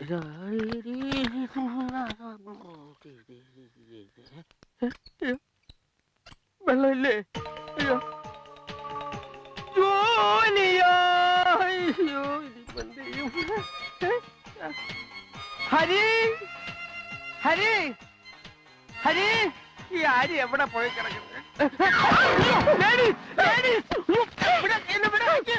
വെള്ളമില്ലേ അയ്യോ ജോലിയോ അയ്യോ ഇതിപ്പോ എന്ത് ചെയ്യും? ഏ? ഹരി ഹരി ഹരി ഈ ആരി എവിടെ പോയി കിടക്കുന്നത് ലേഡി, ലേഡി, ഇവിടെ, എന്നെ ഇവിടെ വെക്ക്.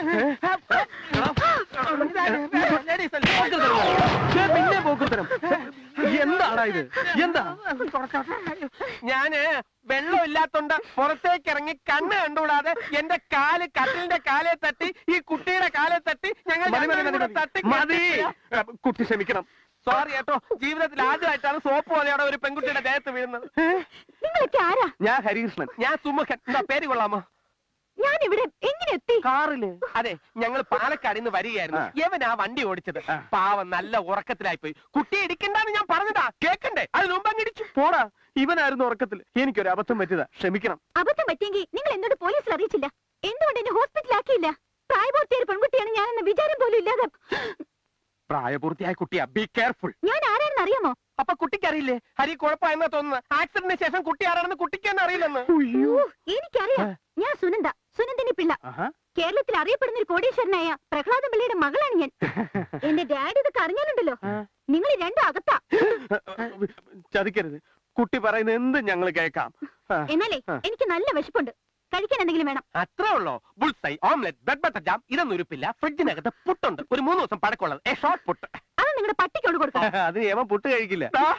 ലേഡീസ് അല്ലേ? ഛേ, പിന്നെ പോക്കുത്തരം എന്താടാ ഇത് എന്താ ഞാന് വെള്ളം ഇല്ലാത്തോണ്ട് പുറത്തേക്ക് ഇറങ്ങി കണ്ണ് കണ്ടുകൂടാതെ എന്റെ കാല് കട്ടിലിന്റെ കാലെ തട്ടി ഈ കുട്ടിയുടെ കാലെ തട്ടി ഞങ്ങൾ മതി, മതി, മതി, തട്ടി മതി. കുട്ടി ക്ഷമിക്കണം സോറി കേട്ടോ ജീവിതത്തിൽ ആദ്യമായിട്ടാണ് സോപ്പ് പോലെയാണ് ഒരു പെൺകുട്ടിയുടെ ദേഹത്ത് വീഴുന്നത് നിങ്ങളൊക്കെ ആരാ ഞാൻ ഹരികൃഷ്ണൻ ഞാൻ സുമുഖൻ എന്താ പേര് കൊള്ളാമോ ഞാൻ ഇവിടെ എങ്ങനെ എത്തി കാറില് അതെ ഞങ്ങൾ പാലക്കാട് നിന്ന് വരികയായിരുന്നു ആ. യവൻ ആ വണ്ടി ഓടിച്ചത് ആ. പാവം നല്ല ഉറക്കത്തിലായി പോയി കുട്ടി ഇടിക്കണ്ടെന്ന് ഞാൻ പറഞ്ഞതാ കേക്കണ്ടേ അതിന് മുമ്പ് അങ്ങ് ഇടിച്ചു പോടാ ഇവനായിരുന്നു ഉറക്കത്തിൽ എനിക്കൊരു അബദ്ധം പറ്റിയതാ ക്ഷമിക്കണം അബദ്ധം പറ്റിയെങ്കിൽ നിങ്ങൾ എന്നോട് പോലീസിൽ അറിയിച്ചില്ല എന്തുകൊണ്ട് എന്നെ ഹോസ്പിറ്റലാക്കിയില്ല പ്രായപൂർത്തിയായ ഒരു പെൺകുട്ടിയാണ് ഞാനെന്ന വിചാരം പോലും ഇല്ലാതെ പ്രായപൂർത്തിയായ കുട്ടിയാ ബി കെയർഫുൾ ഞാൻ ആരാണെന്ന് അറിയാമോ അപ്പൊ കുട്ടിക്ക് അറിയില്ലേ ഹരി കുഴപ്പമെന്നാ തോന്നുന്നത് ആക്സിഡന്റിന് ശേഷം കുട്ടി ആരാണെന്ന് കുട്ടിക്ക് തന്നെ അറിയില്ലെന്ന് അയ്യോ എനിക്കറിയാം ഞാൻ സുനന്ദ സുനന്ദിനി പിള്ള ആഹാ. കേരളത്തിൽ അറിയപ്പെടുന്ന ഒരു കോടീശ്വരനായ പ്രഹ്ലാദ പിള്ളയുടെ മകളാണ് ഞാൻ എന്റെ ഡാഡി ഇതൊക്കെ അറിഞ്ഞാലുണ്ടല്ലോ നിങ്ങൾ രണ്ടും അകത്താ ചതിക്കരുത് കുട്ടി പറയുന്ന എന്ത് ഞങ്ങൾ കേൾക്കാം ആ. എന്നാലേ ആ. എനിക്ക് നല്ല വിശപ്പുണ്ട് കഴിക്കാൻ എന്തെങ്കിലും വേണം അത്രേ ഉള്ളോ bullseye omelette bread butter jam ഇതൊന്നും ഉരുപ്പില്ല ഫ്രിഡ്ജിനകത്ത് പുട്ടുണ്ട് ഒരു മൂന്ന് ദിവസം പഴക്കമുള്ളത് എ ഷോർട്ട് പുട്ട് അത് നിങ്ങളുടെ പട്ടിക്കോട് കൊടുക്കാം അത് ഏമ പുട്ട് കഴിക്കില്ല ദാ.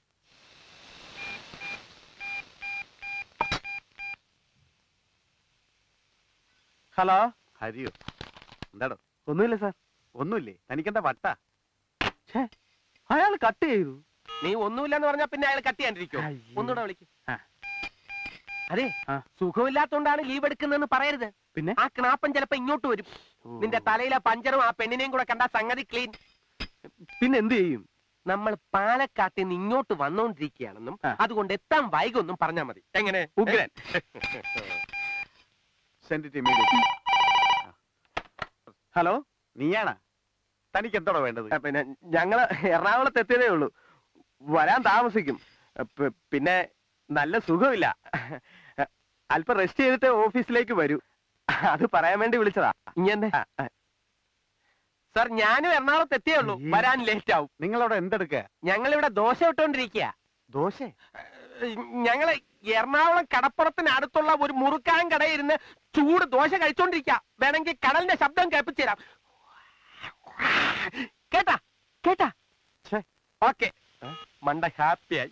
ഹലോ ഹരിയോ എന്താടോ ഒന്നുമില്ല സാർ ഒന്നുമില്ലേ തനിക്കെന്താ വട്ട അയാൾ കട്ട് ചെയ്തു നീ ഒന്നുമില്ലെന്ന് പറഞ്ഞാ പിന്നെ അയാൾ കട്ട് ചെയ്യാണ്ടിരിക്കോ അയ്യേ. ഒന്നുകൂടെ വിളിക്ക് ആ. അതെ ആ. സുഖമില്ലാത്തോണ്ടാണ് ലീവ് എടുക്കുന്നതെന്ന് പറയരുത് പിന്നെ ആ ക്നാപ്പൻ ചിലപ്പോ ഇങ്ങോട്ട് വരും നിന്റെ തലയിലെ പഞ്ചറും ആ പെണ്ണിനെയും കൂടെ കണ്ട സംഗതി ക്ലീൻ പിന്നെ എന്ത് ചെയ്യും നമ്മൾ പാലക്കാട്ടിൽ നിന്ന് ഇങ്ങോട്ട് വന്നോണ്ടിരിക്കുകയാണെന്നും ആ. അതുകൊണ്ട് എത്താൻ വൈകൊന്നും പറഞ്ഞാ മതി എങ്ങനെ ഉഗ്രൻ സെൻഡ് ഇറ്റ് ഇമ്മീഡിയറ്റ് ഹലോ നീയാണാ തനിക്ക് എന്തോടോ വേണ്ടത് ആ, പിന്നെ ഞങ്ങള് എറണാകുളത്ത് എത്തിയതേ ഉള്ളൂ വരാൻ താമസിക്കും പ്- പിന്നെ നല്ല സുഖമില്ല അല്പം റെസ്റ്റ് ചെയ്തിട്ട് ഓഫീസിലേക്ക് വരൂ അത് പറയാൻ വേണ്ടി വിളിച്ചതാ ഇങ്ങനെ ആ, ആ, സാർ ഞാനും എറണാകുളത്ത് എത്തിയേ ഉള്ളൂ അയ്യേ. വരാൻ ലേറ്റ് ആവും നിങ്ങളവിടെ എന്തെടുക്കുക ഞങ്ങൾ ഇവിടെ ദോശ ഇട്ടോണ്ടിരിക്കുക ദോശ ഞങ്ങള് എറണാകുളം കടപ്പുറത്തിന് അടുത്തുള്ള ഒരു മുറുക്കാൻ കടയിരുന്ന് ചൂട് ദോശ കഴിച്ചോണ്ടിരിക്കുക വേണമെങ്കിൽ കടലിന്റെ ശബ്ദം കേൾപ്പിച്ചു തരാം കേട്ടാ കേട്ടാ ഓക്കെ മണ്ട ഹാപ്പിയായി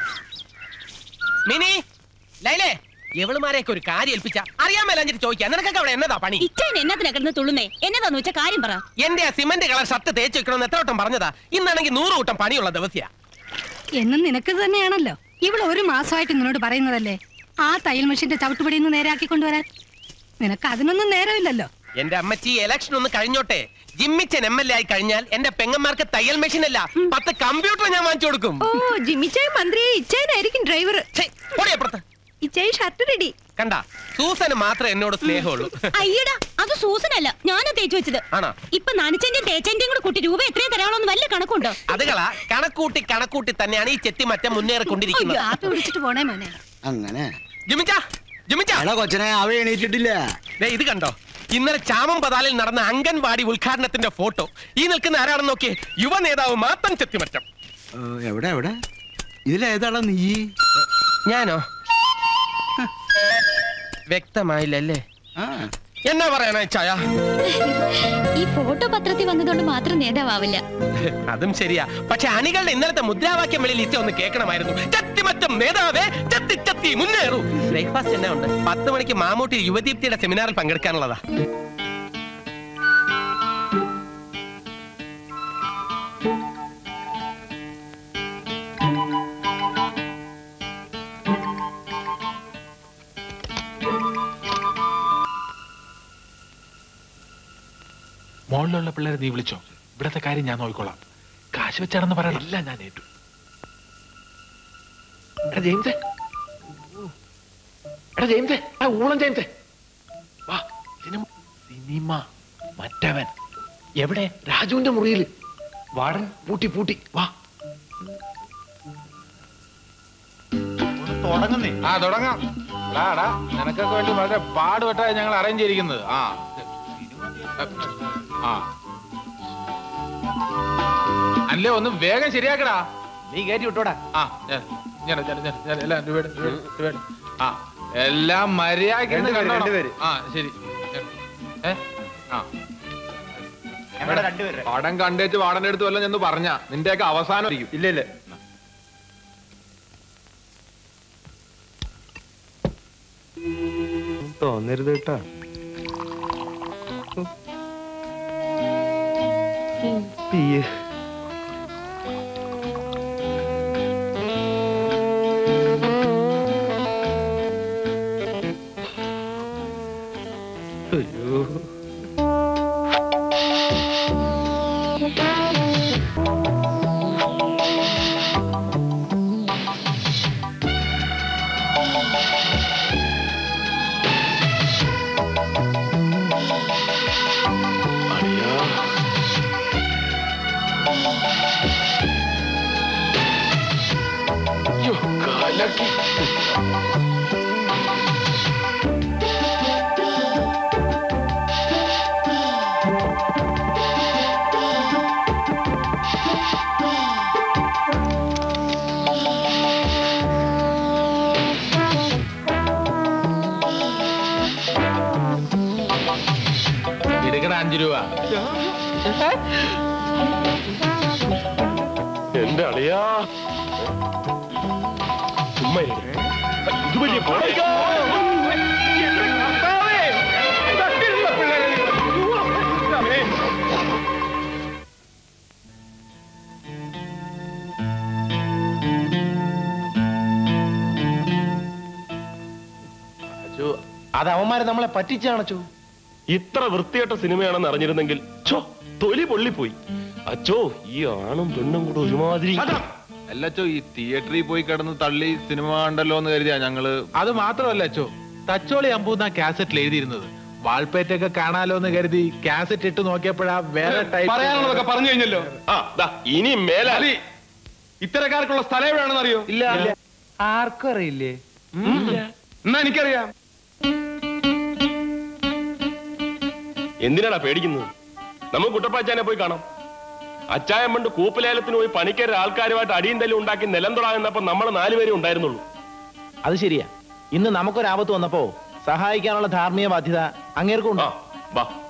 മിനി ലൈലേ എവളുമാരെയൊക്കെ ഒരു കാര്യം ഏൽപ്പിച്ച അറിയാൻ മേലാഞ്ഞിട്ട് ചോദിക്കാം നിനക്കൊക്കെ അവിടെ എന്നതാ പണി ഇച്ചൻ എന്നതിനാ കിടന്ന് തുള്ളുന്നേ എന്നതാന്ന് വെച്ച കാര്യം പറ എന്റെ ആ സിമന്റ് കളർ ഷർട്ട് തേച്ച് വെക്കണമെന്ന് എത്ര വട്ടം പറഞ്ഞതാ ഇന്നാണെങ്കിൽ നൂറ് കൂട്ടം പണിയുള്ള ദിവസിയാ എന്നും നിനക്ക് തന്നെയാണല്ലോ ഇവൾ ഒരു മാസമായിട്ട് നിന്നോട് പറയുന്നതല്ലേ ആ തയ്യൽ മെഷീന്റെ ചവിട്ടുപടി ഒന്ന് നേരാക്കി കൊണ്ടുവരാൻ നിനക്ക് അതിനൊന്നും നേരമില്ലല്ലോ എന്റെ അമ്മച്ചി ഇലക്ഷൻ ഒന്ന് കഴിഞ്ഞോട്ടെ ജിമ്മിച്ചൻ എം എൽ എ ആയി കഴിഞ്ഞാൽ എന്റെ പെങ്ങന്മാർക്ക് തയ്യൽ മെഷീൻ അല്ല പത്ത് കമ്പ്യൂട്ടർ ഞാൻ വാങ്ങിച്ചു കൊടുക്കും ഓ ജിമ്മിച്ചായ മന്ത്രി ഇച്ചായനായിരിക്കും ഡ്രൈവർ ഛെ, പോടി അപ്പുറത്ത് ഇച്ചായ ഷർട്ട് റെഡി കണ്ട സൂസന് മാത്രമേ എന്നോട് സ്നേഹമുള്ളൂ അയ്യടാ അത് സൂസനല്ല ഞാനാ തേച്ചു വെച്ചത് ആണോ ഇപ്പൊ നനച്ചന്റെയും തേച്ചന്റെയും കൂടെ കൂട്ടി രൂപ എത്രയും തരാണോന്ന് വല്ല കണക്കുണ്ടോ അതുകളാ കണക്കൂട്ടി കണക്കൂട്ടി തന്നെയാണ് ഈ ചെത്തി മറ്റം മുന്നേറിക്കൊണ്ടിരിക്കുന്നത് കാപ്പി കുടിച്ചിട്ട് പോണേ മോനെ അങ്ങനെ ജിമിച്ച ജിമിച്ച എടാ കൊച്ചനെ അവ എണീറ്റിട്ടില്ല ദേ ഇത് കണ്ടോ ഇന്നലെ ചാമം പതാലിൽ നടന്ന അംഗൻവാടി ഉദ്ഘാടനത്തിന്റെ ഫോട്ടോ ഈ നിൽക്കുന്ന ആരാണെന്ന് നോക്കിയേ യുവ നേതാവ് മാത്തൻ ചെത്തിമറ്റം ഏ, എവിടെ എവിടെ ഇതിലേതാടാ നീ ഞാനോ വ്യക്തമായില്ലല്ലേ ആ എന്നാ പറയാനാ ചായ ഈ ഫോട്ടോ പത്രത്തിൽ വന്നതുകൊണ്ട് മാത്രം നേതാവില്ല അതും ശരിയാ പക്ഷെ അണികളുടെ ഇന്നലത്തെ മുദ്രാവാക്യം വെളിയിൽ ലിസ്റ്റ് ഒന്ന് കേൾക്കണമായിരുന്നു ചത്തിമറ്റം നേതാവേ ചത്തി ചത്തി മുന്നേറൂ ബ്രേക്ക്ഫാസ്റ്റ് എന്നാ ഉണ്ട് പത്ത് മണിക്ക് മാമൂട്ടി യുവദീപ്തിയുടെ സെമിനാറിൽ പങ്കെടുക്കാനുള്ളതാ മോളിലുള്ള പിള്ളേരെ നീ വിളിച്ചോ ഇവിടത്തെ കാര്യം ഞാൻ നോക്കിക്കോളാം കാശ് വെച്ചാണെന്ന് പറയണം ഇല്ല ഞാൻ ഏറ്റു എടാ ജെയിംസേ എടാ ജെയിംസേ എടാ ഊളം ജെയിംസേ വാ സിനിമ സിനിമ മറ്റവൻ എവിടെ രാജുവിന്റെ മുറിയിൽ വാടൻ പൂട്ടി പൂട്ടി വാ തുടങ്ങുന്നേ ആ തുടങ്ങാം എടാ നിനക്കൊക്കെ വേണ്ടി വളരെ പാടുപെട്ടാ ഞങ്ങൾ അറേഞ്ച് ചെയ്തിരിക്കുന്നത് ആ ആ അല്ലേ ഒന്ന് വേഗം ശരിയാക്കടാ നീ കയറ്റി വിട്ടോടാ ആ ഞാൻ ഞാൻ ഞാൻ ഞാൻ ഞാൻ എല്ലാം രൂപയുടെ രൂപയുടെ ആ എല്ലാം മര്യാദയ്ക്ക് ഇരുന്ന് രണ്ടുപേര്, കണ്ടോണം. രണ്ടുപേര്. ആ ശരി ഏ ആ ഞങ്ങളുടെ രണ്ടുപേരുടെ പടം കണ്ടേച്ച് വാടന്റെ അടുത്ത് വല്ലതും ചെന്ന് പറഞ്ഞ നിന്റെയൊക്കെ അവസാനം ഇരിക്കും ഇല്ല ഇല്ല തോന്നരുത് കേട്ടാ പിയ്യ്. അയ്യോ അയ്യോ, കലക്കി. എടുക്കടാ അഞ്ചു രൂപ എന്റെ അളിയാ ചുമ്മാ ഇരി. ഇത് വലിയ കോടയാ. അച്ചോ അത് അവന്മാരെ നമ്മളെ പറ്റിച്ചാണച്ചോ ഇത്ര വൃത്തികെട്ട സിനിമയാണെന്ന് അറിഞ്ഞിരുന്നെങ്കിൽ ഛോ, തൊലി പൊള്ളിപ്പോയി അച്ചോ ഈ ആണും പെണ്ണും കൂടെ ഒരുമാതിരി അല്ലച്ചോ ഈ തിയേറ്ററിൽ പോയി കിടന്ന് തള്ളി സിനിമ കണ്ടല്ലോ എന്ന് കരുതിയാ ഞങ്ങള് അത് മാത്രമല്ല അച്ചോ തച്ചോളി അമ്പൂന്ന കാസറ്റിൽ എഴുതിയിരുന്നത് വാൾപ്പേറ്റൊക്കെ കാണാലോ എന്ന് കരുതി കാസറ്റ് ഇട്ട് നോക്കിയപ്പോഴാ വേറെ ടൈപ്പ് പറയാനുള്ളതൊക്കെ പറഞ്ഞു കഴിഞ്ഞല്ലോ ആ ദാ ഇനി മേലാലി ഇത്തരക്കാർക്കുള്ള സ്ഥലം എവിടെയാണെന്ന് അറിയോ ഇല്ല ആർക്കും അറിയില്ലേ എന്നാ എനിക്കറിയാം എന്തിനാടാ പേടിക്കുന്നത് നമുക്ക് കുട്ടപ്പാച്ചാനെ പോയി കാണാം അച്ചായം പണ്ട് കൂപ്പലേലത്തിന് പോയി പണിക്കര ആൾക്കാരുമായിട്ട് അടിയും തല്ലും ഉണ്ടാക്കി നിലം തൊടാകുന്നപ്പോ നമ്മൾ നാലുപേരെ ഉണ്ടായിരുന്നുള്ളൂ അത് ശരിയാ ഇന്ന് നമുക്കൊരു ആപത്ത് വന്നപ്പോ സഹായിക്കാനുള്ള ധാർമ്മിക ബാധ്യത അങ്ങേർക്കും ആ വാ